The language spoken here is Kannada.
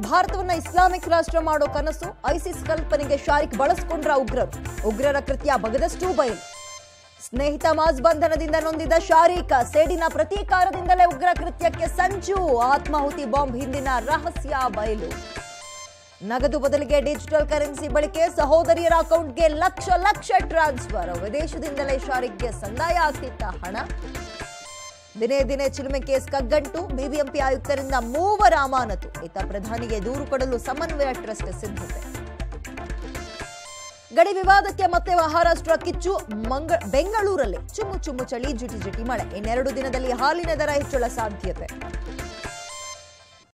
ಭಾರತವನ್ನ ಇಸ್ಲಾಮಿಕ್ ರಾಷ್ಟ್ರ ಮಾಡೋ ಕನಸು ಐಸಿಸ್ ಕಲ್ಪನೆಗೆ ಶಾರಿಕ್ ಬಳಸ್ಕೊಂಡ್ರ ಉಗ್ರರು ಉಗ್ರರ ಕೃತ್ಯ ಬಗದಷ್ಟೂ ಬಯಲು ಸ್ನೇಹಿತ ಮಾಜ್ ಬಂಧನದಿಂದ ನೊಂದಿದ ಶಾರೀಕ ಸೇಡಿನ ಪ್ರತೀಕಾರದಿಂದಲೇ ಉಗ್ರ ಕೃತ್ಯಕ್ಕೆ ಸಂಚು ಆತ್ಮಾಹುತಿ ಬಾಂಬ್ ಹಿಂದಿನ ರಹಸ್ಯ ಬಯಲು ನಗದು ಬದಲಿಗೆ ಡಿಜಿಟಲ್ ಕರೆನ್ಸಿ ಬಳಕೆ ಸಹೋದರಿಯರ ಅಕೌಂಟ್ಗೆ ಲಕ್ಷ ಲಕ್ಷ ಟ್ರಾನ್ಸ್ಫರ್ ವಿದೇಶದಿಂದಲೇ ಶಾರಿಕ್ಗೆ ಸಂದಾಯ ಆಗ್ತಿತ್ತ ಹಣ ದಿನೇ ದಿನೇ ಚಿಲುಮೆ ಕೇಸ್ ಕಗ್ಗಂಟು ಬಿಬಿಎಂಪಿ ಆಯುಕ್ತರಿಂದ ಮೂವರ ಅಮಾನತು ಇತ್ತ ಪ್ರಧಾನಿಗೆ ದೂರು ಕೊಡಲು ಸಮನ್ವಯ ಟ್ರಸ್ಟ್ ಸಿದ್ಧತೆ ಗಡಿ ವಿವಾದಕ್ಕೆ ಮತ್ತೆ ಮಹಾರಾಷ್ಟ್ರ ಕಿಚ್ಚು ಮಂಗ ಬೆಂಗಳೂರಲ್ಲಿ ಚುಮ್ಮು ಚುಮ್ಮು ಚಳಿ ಜಿಟಿ ಜಿಟಿ ಮಳೆ ಇನ್ನೆರಡು ದಿನದಲ್ಲಿ ಹಾಲಿನ ದರ ಹೆಚ್ಚಳ ಸಾಧ್ಯತೆ